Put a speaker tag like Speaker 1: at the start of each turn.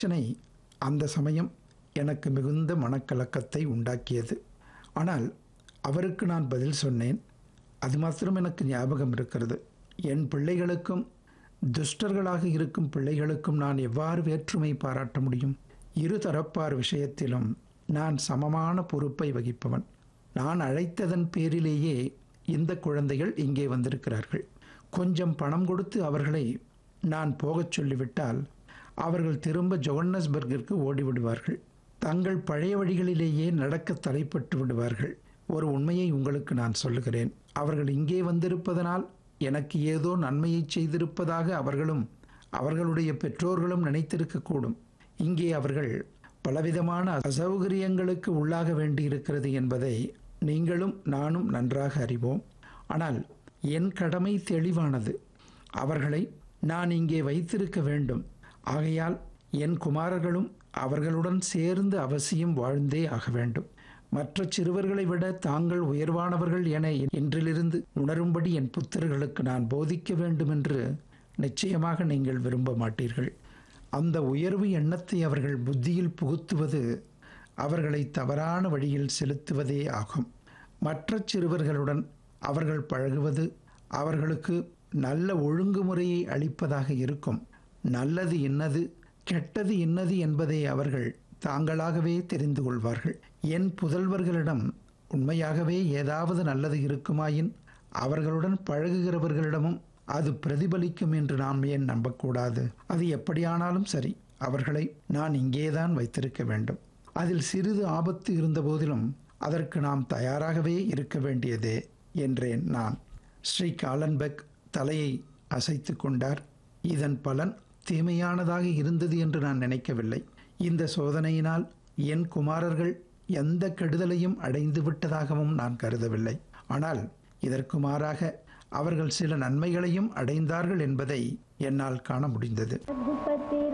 Speaker 1: பிரச்சனை அந்த சமயம் எனக்கு மிகுந்த மனக்கலக்கத்தை உண்டாக்கியது ஆனால் அவருக்கு நான் பதில் சொன்னேன் அது மாத்திரம் எனக்கு ஞாபகம் இருக்கிறது என் பிள்ளைகளுக்கும் துஷ்டர்களாக இருக்கும் பிள்ளைகளுக்கும் நான் எவ்வாறு வேற்றுமை பாராட்ட முடியும் இரு தரப்பார் விஷயத்திலும் நான் சமமான பொறுப்பை வகிப்பவன் நான் அழைத்ததன் பேரிலேயே இந்த குழந்தைகள் இங்கே வந்திருக்கிறார்கள் கொஞ்சம் பணம் கொடுத்து அவர்களை நான் போகச் சொல்லிவிட்டால் அவர்கள் திரும்ப ஜோகன்னஸ்பர்கிற்கு ஓடிவிடுவார்கள் தங்கள் பழைய வழிகளிலேயே நடக்க தலைப்பட்டு விடுவார்கள் ஒரு உண்மையை உங்களுக்கு நான் சொல்லுகிறேன் அவர்கள் இங்கே வந்திருப்பதனால் எனக்கு ஏதோ நன்மையை செய்திருப்பதாக அவர்களும் அவர்களுடைய பெற்றோர்களும் நினைத்திருக்கக்கூடும் இங்கே அவர்கள் பலவிதமான அசௌகரியங்களுக்கு உள்ளாக வேண்டியிருக்கிறது என்பதை நீங்களும் நானும் நன்றாக அறிவோம் ஆனால் என் கடமை தெளிவானது அவர்களை நான் இங்கே வைத்திருக்க வேண்டும் ஆகையால் என் குமாரர்களும் அவர்களுடன் சேர்ந்து அவசியம் வாழ்ந்தே ஆக வேண்டும் மற்ற சிறுவர்களை விட தாங்கள் உயர்வானவர்கள் என இன்றிலிருந்து உணரும்படி என் புத்தர்களுக்கு நான் போதிக்க வேண்டும் என்று நிச்சயமாக நீங்கள் விரும்ப மாட்டீர்கள் அந்த உயர்வு எண்ணத்தை அவர்கள் புத்தியில் புகுத்துவது அவர்களை தவறான வழியில் செலுத்துவதே ஆகும் மற்ற சிறுவர்களுடன் அவர்கள் பழகுவது அவர்களுக்கு நல்ல ஒழுங்குமுறையை அளிப்பதாக இருக்கும் நல்லது இன்னது கெட்டது இன்னது என்பதை அவர்கள் தாங்களாகவே தெரிந்து கொள்வார்கள் என் புதல்வர்களிடம் உண்மையாகவே ஏதாவது நல்லது இருக்குமாயின் அவர்களுடன் பழகுகிறவர்களிடமும் அது பிரதிபலிக்கும் என்று நாம் ஏன் நம்பக்கூடாது அது எப்படியானாலும் சரி அவர்களை நான் இங்கேதான் வைத்திருக்க வேண்டும் அதில் சிறிது ஆபத்து இருந்த போதிலும் அதற்கு நாம் தயாராகவே இருக்க வேண்டியதே என்றேன் நான் ஸ்ரீ காலன்பெக் தலையை அசைத்து கொண்டார் இதன் பலன் தீமையானதாக இருந்தது என்று நான் நினைக்கவில்லை இந்த சோதனையினால் என் குமாரர்கள் எந்த கெடுதலையும் அடைந்து விட்டதாகவும் நான் கருதவில்லை ஆனால் இதற்கு மாறாக அவர்கள் சில நன்மைகளையும் அடைந்தார்கள் என்பதை என்னால் காண முடிந்தது
Speaker 2: रघुपति